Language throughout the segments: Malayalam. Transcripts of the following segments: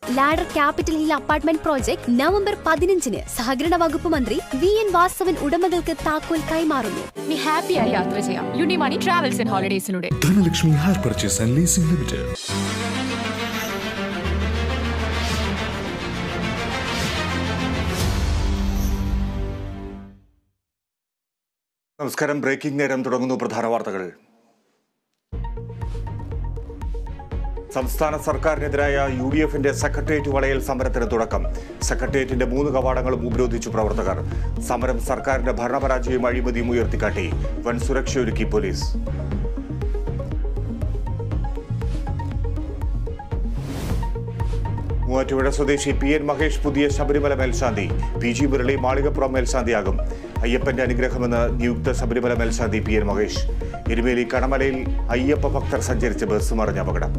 ladder capital hill apartment project November പതിനഞ്ചിന് സഹകരണ വകുപ്പ് മന്ത്രി വി എൻ വാസവൻ ഉടമകൾക്ക് താക്കോൽ കൈമാറുന്നു നീ ഹാപ്പിയായി യാത്ര ചെയ്യാം യുണിമണി ട്രാവൽസ് ആൻഡ് ഹോളിഡേസിലൂടെ Dhanalakshmi hire purchase and leasing limited നമസ്കാരം ബ്രേക്കിംഗ് നേരം തുടങ്ങുന്നു പ്രധാന വാർത്തകൾ സംസ്ഥാന സർക്കാരിനെതിരായ യു ഡി എഫിന്റെ സെക്രട്ടേറിയറ്റ് വളയൽ സമരത്തിന് തുടക്കം സെക്രട്ടേറിയറ്റിന്റെ മൂന്ന് കവാടങ്ങളും ഉപരോധിച്ചു പ്രവർത്തകർ സമരം സർക്കാരിന്റെ ഭരണപരാജയവും അഴിമതിയും ഉയർത്തിക്കാട്ടി വൻ സുരക്ഷയൊരുക്കി പോലീസ് മൂവാറ്റുപുഴ സ്വദേശി പി എൻ മഹേഷ് പുതിയ ശബരിമല മേൽശാന്തി പി ജി മുരളി മാളികപ്പുറം മേൽശാന്തിയാകും അയ്യപ്പന്റെ അനുഗ്രഹമെന്ന് നിയുക്ത ശബരിമല മേൽശാന്തി പി എൻ മഹേഷ് എരുമേലി കണമലയിൽ അയ്യപ്പ ഭക്തർ സഞ്ചരിച്ച ബസ് മറിഞ്ഞ അപകടം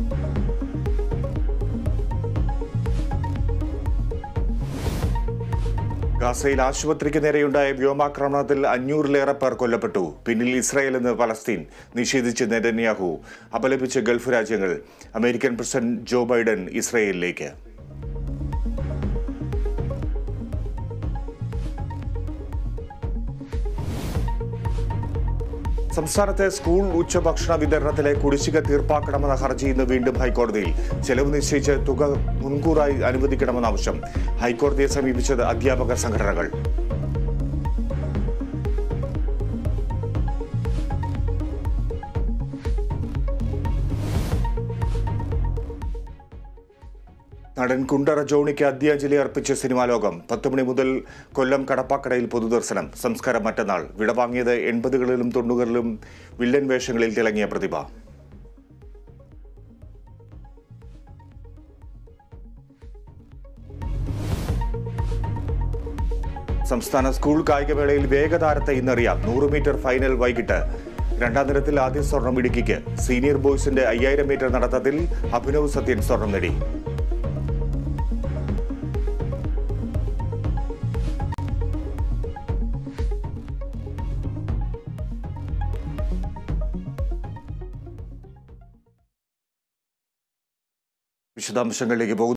ഗാസയിൽ ആശുപത്രിക്ക് നേരെയുണ്ടായ വ്യോമാക്രമണത്തിൽ അഞ്ഞൂറിലേറെ പേർ കൊല്ലപ്പെട്ടു പിന്നിൽ ഇസ്രായേൽ എന്ന് പലസ്തീൻ നിഷേധിച്ച് നെതന്യാഹു അപലപിച്ച് ഗൾഫ് രാജ്യങ്ങൾ അമേരിക്കൻ പ്രസിഡന്റ് ജോ ബൈഡൻ ഇസ്രായേലിലേക്ക് സംസ്ഥാനത്തെ സ്കൂൾ ഉച്ചഭക്ഷണ വിതരണത്തിലെ കുടിശ്ശിക തീർപ്പാക്കണമെന്ന ഹർജി ഇന്ന് വീണ്ടും ഹൈക്കോടതിയിൽ ചെലവ് നിശ്ചയിച്ച് തുക മുൻകൂറായി അനുവദിക്കണമെന്ന ആവശ്യം ഹൈക്കോടതിയെ സമീപിച്ചത് അധ്യാപക സംഘടനകൾ നടൻ കുണ്ടറ ജോണിക്ക് അന്ത്യാഞ്ജലി അർപ്പിച്ച സിനിമാ ലോകം പത്ത് മണി മുതൽ കൊല്ലം കടപ്പാക്കടയിൽ പൊതുദർശനം സംസ്കാരം മറ്റന്നാൾ വിടവാങ്ങിയത് എൺപതുകളിലും തൊണ്ണൂറുകളിലും വില്ലൻ വേഷങ്ങളിൽ തിളങ്ങിയ പ്രതിഭ സംസ്ഥാന സ്കൂൾ കായികമേളയിൽ വേഗതാരത്തെ ഇന്നറിയാം നൂറ് മീറ്റർ ഫൈനൽ വൈകിട്ട് രണ്ടാം നിരത്തിൽ ആദ്യ സ്വർണം ഇടുക്കിക്ക് സീനിയർ ബോയ്സിന്റെ അയ്യായിരം മീറ്റർ നടത്തത്തിൽ അഭിനവ് സത്യൻ സ്വർണം നേടി വിശദാംശങ്ങളിലേക്ക് പോകുന്നു